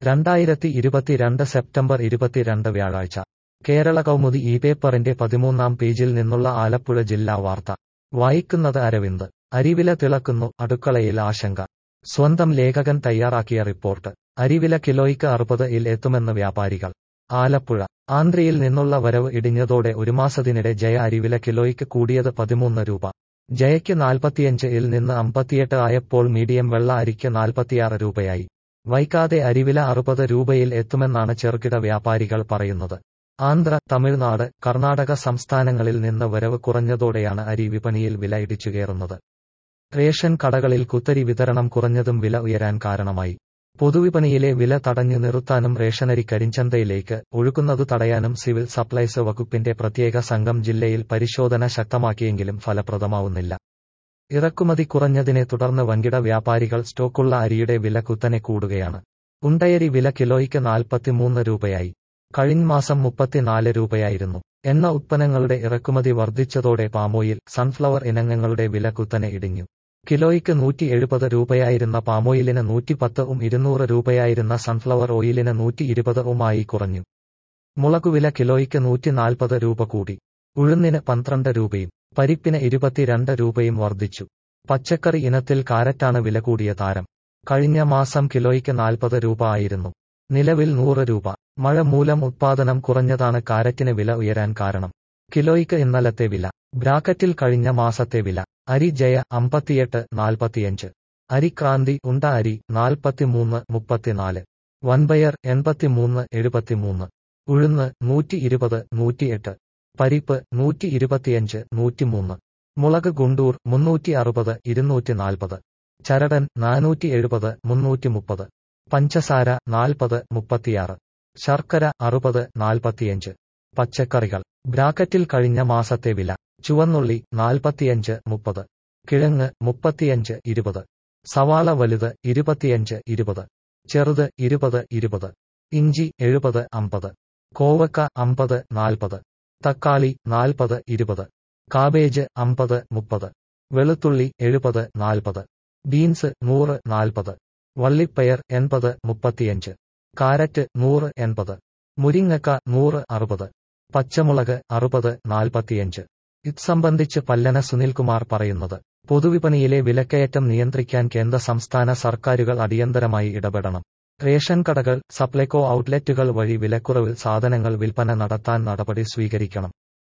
രണ്ടായിരത്തി ഇരുപത്തിരണ്ട് സെപ്റ്റംബർ ഇരുപത്തിരണ്ട് വ്യാഴാഴ്ച കേരള കൗമുദി ഈ പേപ്പറിന്റെ പതിമൂന്നാം പേജിൽ നിന്നുള്ള ആലപ്പുഴ ജില്ലാ വാർത്ത വായിക്കുന്നത് അരവിന്ദ് അരിവില തിളക്കുന്നു അടുക്കളയിൽ ആശങ്ക സ്വന്തം ലേഖകൻ തയ്യാറാക്കിയ റിപ്പോർട്ട് അരിവില കിലോയ്ക്ക് അറുപത് ഇൽ എത്തുമെന്ന് വ്യാപാരികൾ ആലപ്പുഴ ആന്ധ്രയിൽ നിന്നുള്ള വരവ് ഇടിഞ്ഞതോടെ ഒരു മാസത്തിനിടെ ജയ അരിവില കിലോയ്ക്ക് കൂടിയത് പതിമൂന്ന് രൂപ ജയയ്ക്ക് നാൽപ്പത്തിയഞ്ച് ഇൽ നിന്ന് അമ്പത്തിയെട്ട് ആയപ്പോൾ മീഡിയം വെള്ള അരിക്ക് നാൽപ്പത്തിയാറ് രൂപയായി വൈകാതെ അരിവില അറുപത് രൂപയിൽ എത്തുമെന്നാണ് ചെറുകിട വ്യാപാരികൾ പറയുന്നത് ആന്ധ്ര തമിഴ്നാട് കർണാടക സംസ്ഥാനങ്ങളിൽ നിന്ന് വരവ് കുറഞ്ഞതോടെയാണ് അരി വിപണിയിൽ വില ഇടിച്ചുകയറുന്നത് റേഷൻ കടകളിൽ കുത്തരി വിതരണം കുറഞ്ഞതും വില ഉയരാൻ കാരണമായി പൊതുവിപണിയിലെ വില തടഞ്ഞു നിർത്താനും റേഷനരി കരിഞ്ചന്തയിലേക്ക് ഒഴുകുന്നത് തടയാനും സിവിൽ സപ്ലൈസ് വകുപ്പിന്റെ പ്രത്യേക സംഘം ജില്ലയിൽ പരിശോധന ശക്തമാക്കിയെങ്കിലും ഫലപ്രദമാവുന്നില്ല ഇറക്കുമതി കുറഞ്ഞതിനെ തുടർന്ന് വൻകിട വ്യാപാരികൾ സ്റ്റോക്കുള്ള അരിയുടെ വില കുത്തനെ കൂടുകയാണ് ഉണ്ടയരി വില കിലോയ്ക്ക് നാൽപ്പത്തിമൂന്ന് രൂപയായി കഴിഞ്ഞ മാസം മുപ്പത്തിനാല് രൂപയായിരുന്നു എണ്ണ ഉത്പന്നങ്ങളുടെ ഇറക്കുമതി വർദ്ധിച്ചതോടെ പാമോയിൽ സൺഫ്ലവർ ഇനങ്ങളുടെ വില കുത്തനെ ഇടിഞ്ഞു കിലോയ്ക്ക് നൂറ്റി എഴുപത് രൂപയായിരുന്ന പാമോയിലിന് നൂറ്റിപ്പത്തും ഇരുന്നൂറ് രൂപയായിരുന്ന സൺഫ്ലവർ ഓയിലിന് നൂറ്റി ഇരുപതുമായി കുറഞ്ഞു മുളകുവില കിലോയ്ക്ക് നൂറ്റി നാൽപ്പത് രൂപ കൂടി ഉഴുന്നിന് പന്ത്രണ്ട് രൂപയും പരിപ്പിന് ഇരുപത്തിരണ്ട് രൂപയും വർദ്ധിച്ചു പച്ചക്കറി ഇനത്തിൽ കാരറ്റാണ് വില കൂടിയ താരം കഴിഞ്ഞ മാസം കിലോയ്ക്ക് നാൽപ്പത് രൂപ ആയിരുന്നു നിലവിൽ നൂറ് രൂപ മഴ മൂലം ഉത്പാദനം കുറഞ്ഞതാണ് കാരറ്റിന് വില ഉയരാൻ കാരണം കിലോയ്ക്ക് ഇന്നലത്തെ വില ബ്രാക്കറ്റിൽ കഴിഞ്ഞ മാസത്തെ വില അരി ജയ അമ്പത്തിയെട്ട് നാൽപ്പത്തിയഞ്ച് അരി ക്രാന്തി ഉണ്ട അരി നാൽപ്പത്തിമൂന്ന് മുപ്പത്തിനാല് വൻപയർ എൺപത്തിമൂന്ന് എഴുപത്തിമൂന്ന് ഉഴുന്ന് നൂറ്റി ഇരുപത് നൂറ്റിയെട്ട് പരിപ്പ് നൂറ്റി ഇരുപത്തിയഞ്ച് നൂറ്റിമൂന്ന് മുളക് ഗുണ്ടൂർ മുന്നൂറ്റി അറുപത് ഇരുന്നൂറ്റി നാൽപ്പത് ചരടൻ നാനൂറ്റി എഴുപത് മുന്നൂറ്റി മുപ്പത് പഞ്ചസാര നാൽപ്പത് മുപ്പത്തിയാറ് ശർക്കര അറുപത് നാൽപ്പത്തിയഞ്ച് പച്ചക്കറികൾ ബ്രാക്കറ്റിൽ കഴിഞ്ഞ മാസത്തെ വില ചുവന്നുള്ളി നാൽപ്പത്തിയഞ്ച് മുപ്പത് കിഴങ്ങ് മുപ്പത്തിയഞ്ച് ഇരുപത് സവാള വലുത് ഇരുപത്തിയഞ്ച് ഇരുപത് ചെറുത് ഇരുപത് ഇരുപത് ഇഞ്ചി എഴുപത് അമ്പത് കോവക്ക അമ്പത് നാൽപ്പത് തക്കാളി നാൽപ്പത് ഇരുപത് കാബേജ് അമ്പത് മുപ്പത് വെളുത്തുള്ളി എഴുപത് നാൽപ്പത് ബീൻസ് നൂറ് നാൽപ്പത് വള്ളിപ്പയർ എൺപത് മുപ്പത്തിയഞ്ച് കാരറ്റ് നൂറ് എൺപത് മുരിങ്ങക്ക നൂറ് അറുപത് പച്ചമുളക് അറുപത് നാൽപ്പത്തിയഞ്ച് ഇത് സംബന്ധിച്ച് പല്ലന സുനിൽകുമാർ പറയുന്നത് പൊതുവിപണിയിലെ വിലക്കയറ്റം നിയന്ത്രിക്കാൻ കേന്ദ്ര സംസ്ഥാന സർക്കാരുകൾ അടിയന്തരമായി ഇടപെടണം റേഷൻ കടകൾ സപ്ലൈകോ ഔട്ട്ലെറ്റുകൾ വഴി വിലക്കുറവിൽ സാധനങ്ങൾ വിൽപ്പന നടത്താൻ നടപടി സ്വീകരിക്കണം